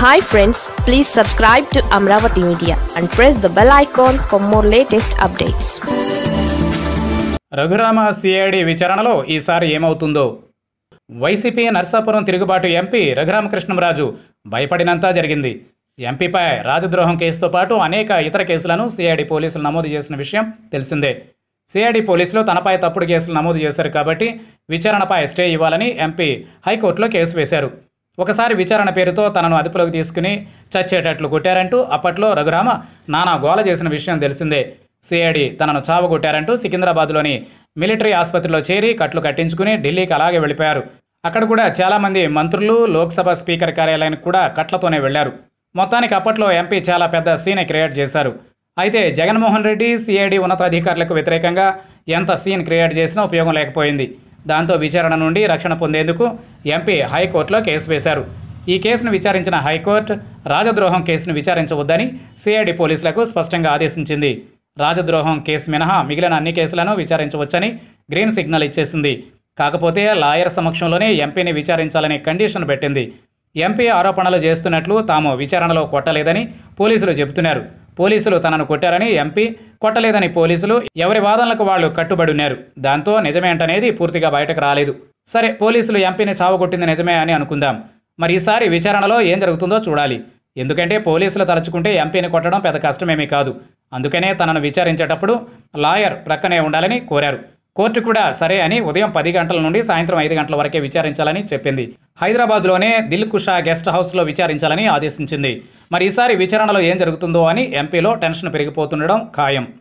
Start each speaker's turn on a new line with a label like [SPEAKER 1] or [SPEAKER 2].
[SPEAKER 1] hi friends please subscribe to Amaravati media and press the bell icon for more latest updates
[SPEAKER 2] Raghurama CID విచారణలో ఈసారి ఏమవుతుందో YCP Narsapuram తిరుగుబాటు MP Raghurama Krishnam Raju భయపడినంత జరిగింది ఎంపీపై రాజద్రోహం కేసుతో పాటు అనేక ఇతర కేసులను సిఐడి పోలీసులు నమోదు చేసిన విషయం తెలిసిందే సిఐడి పోలీసులు తనపై తప్పుడు కేసులు నమోదు చేశారు కాబట్టి విచారణపై స్టే ఇవ్వాలని ఎంపీ హైకోర్టులో కేసు వేశారు ఒకసారి విచారణ పేరుతో తనను అదుపులోకి తీసుకుని చచ్చేటట్లు కొట్టారంటూ అప్పట్లో రఘురామ నానా గోల చేసిన విషయం తెలిసిందే సిఐడి తనను చావగొట్టారంటూ సికింద్రాబాద్లోని మిలిటరీ ఆసుపత్రిలో చేరి కట్లు కట్టించుకుని ఢిల్లీకి అలాగే వెళ్ళిపోయారు అక్కడ కూడా చాలామంది మంత్రులు లోక్సభ స్పీకర్ కార్యాలయానికి కూడా కట్లతోనే వెళ్లారు మొత్తానికి అప్పట్లో ఎంపీ చాలా పెద్ద సీన్ క్రియేట్ చేశారు అయితే జగన్మోహన్ రెడ్డి సిఐడి ఉన్నతాధికారులకు వ్యతిరేకంగా ఎంత సీన్ క్రియేట్ చేసినా ఉపయోగం లేకపోయింది దాంతో విచారణ నుండి రక్షణ పొందేందుకు ఎంపీ హైకోర్టులో కేసు వేశారు ఈ కేసును విచారించిన హైకోర్టు రాజద్రోహం కేసును విచారించవద్దని సిఐడి పోలీసులకు స్పష్టంగా ఆదేశించింది రాజద్రోహం కేసు మినహా మిగిలిన అన్ని కేసులను విచారించవచ్చని గ్రీన్ సిగ్నల్ ఇచ్చేసింది కాకపోతే లాయర్ సమక్షంలోనే ఎంపీని విచారించాలని కండిషన్ పెట్టింది ఎంపీ ఆరోపణలు చేస్తున్నట్లు తాము విచారణలో కొట్టలేదని పోలీసులు చెబుతున్నారు పోలీసులు తనను కొట్టారని ఎంపీ కొట్టలేదని పోలీసులు ఎవరి వాదనలకు వాళ్ళు కట్టుబడి ఉన్నారు దాంతో నిజమేంటనేది పూర్తిగా బయటకు రాలేదు సరే పోలీసులు ఎంపీని చావగొట్టింది నిజమే అని అనుకుందాం మరి ఈసారి విచారణలో ఏం జరుగుతుందో చూడాలి ఎందుకంటే పోలీసులు తలుచుకుంటే ఎంపీని కొట్టడం పెద్ద కష్టమేమీ కాదు అందుకనే తనను విచారించేటప్పుడు లాయర్ ప్రక్కనే ఉండాలని కోరారు కోర్టు కూడా సరే అని ఉదయం పది గంటల నుండి సాయంత్రం ఐదు గంటల వరకే విచారించాలని చెప్పింది హైదరాబాద్లోనే దిల్ కుషా గెస్ట్ హౌస్లో విచారించాలని ఆదేశించింది మరి ఈసారి విచారణలో ఏం జరుగుతుందో అని ఎంపీలో టెన్షన్ పెరిగిపోతుండడం ఖాయం